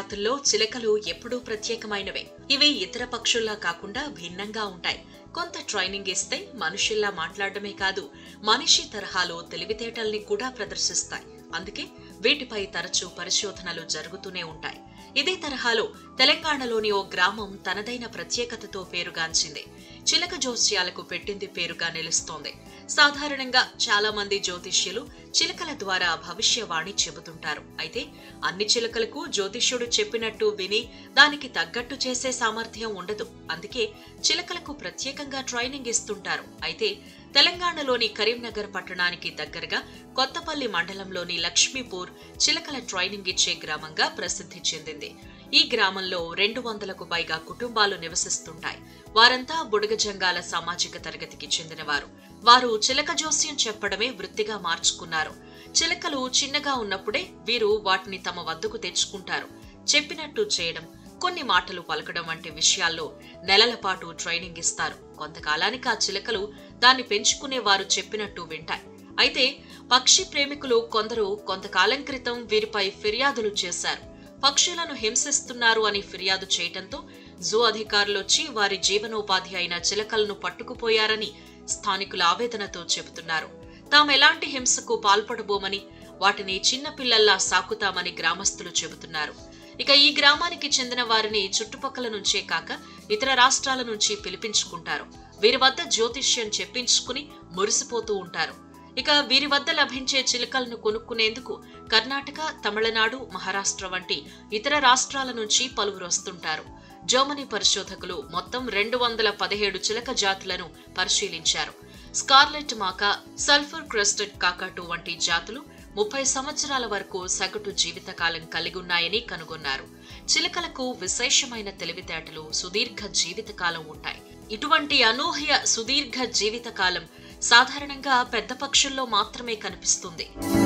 జాతుల్లో చిలకలు ఎప్పుడూ ప్రత్యేకమైనవే ఇవి ఇతర పక్షుల్లా కాకుండా భిన్నంగా ఉంటాయి కొంత ట్రైనింగ్ ఇస్తే మనుషుల్లా మాట్లాడడమే కాదు మనిషి తరహాలో తెలివితేటల్ని కూడా ప్రదర్శిస్తాయి అందుకే వీటిపై తరచూ పరిశోధనలు జరుగుతూనే ఉంటాయి ఇదే తరహాలో తెలంగాణలోని ఓ గ్రామం తనదైన ప్రత్యేకతతో పేరుగాంచింది చిలక జోస్యాలకు పెట్టింది పేరుగా నిలుస్తోంది సాధారణంగా చాలా మంది జ్యోతిష్యులు చిలకల ద్వారా భవిష్యవాణి చెబుతుంటారు అయితే అన్ని చిలకలకు జ్యోతిష్యుడు చెప్పినట్టు విని దానికి తగ్గట్టు చేసే సామర్థ్యం ఉండదు అందుకే చిలకలకు ప్రత్యేకంగా ట్రైనింగ్ ఇస్తుంటారు అయితే తెలంగాణలోని కరీంనగర్ పట్టణానికి దగ్గరగా కొత్తపల్లి మండలంలోని లక్ష్మీపూర్ చిలకల ట్రైనింగ్ ఇచ్చే గ్రామంగా ప్రసిద్ధి చెందింది ఈ గ్రామంలో రెండు వందలకు పైగా కుటుంబాలు నివసిస్తుంటాయి వారంతా బుడగజంగాల సామాజిక తరగతికి చెందినవారు వారు చిలక జోస్యం చెప్పడమే వృత్తిగా మార్చుకున్నారు చిలకలు చిన్నగా ఉన్నప్పుడే వీరు వాటిని తమ వద్దకు తెచ్చుకుంటారు చెప్పినట్టు చేయడం కొన్ని మాటలు పలకడం వంటి విషయాల్లో నెలల పాటు ట్రైనింగ్ ఇస్తారు కొంతకాలానికి ఆ చిలకలు దాన్ని పెంచుకునే వారు చెప్పినట్టు వింటాయి అయితే పక్షి ప్రేమికులు కొందరు కొంతకాలం క్రితం వీరిపై ఫిర్యాదులు చేశారు పక్షులను హింసిస్తున్నారు అని ఫిర్యాదు చేయటంతో జూ అధికారులు వచ్చి వారి జీవనోపాధి అయిన చిలకలను పట్టుకుపోయారని స్థానికులు ఆవేదనతో చెబుతున్నారు తాము ఎలాంటి హింసకు పాల్పడబోమని వాటిని చిన్నపిల్లల్లా సాకుతామని గ్రామస్తులు చెబుతున్నారు ఇక ఈ గ్రామానికి చెందిన వారిని చుట్టుపక్కల నుంచే కాక ఇతర రాష్ట్రాల నుంచి పిలిపించుకుంటారు వీరి వద్ద జ్యోతిష్యం చెప్పించుకుని మురిసిపోతూ ఉంటారు ఇక వీరి వద్ద లభించే చిలుకలను కొనుక్కునేందుకు కర్ణాటక తమిళనాడు మహారాష్ట్ర వంటి ఇతర రాష్ట్రాల నుంచి పలువురు వస్తుంటారు జర్మనీ పరిశోధకులు మొత్తం రెండు వందల పదిహేడు చిలక జాతులను పరిశీలించారు స్కార్లెట్ మాకా సల్ఫర్ క్రస్టెడ్ కాకాటు వంటి జాతులు ముప్పై సంవత్సరాల వరకు సగటు జీవితకాలం కలిగి ఉన్నాయని కనుగొన్నారు చిలకలకు విశేషమైన తెలివితేటలు సుదీర్ఘ జీవితకాలం ఉంటాయి ఇటువంటి అనూహ్య సుదీర్ఘ జీవితకాలం సాధారణంగా పెద్ద పక్షుల్లో మాత్రమే కనిపిస్తుంది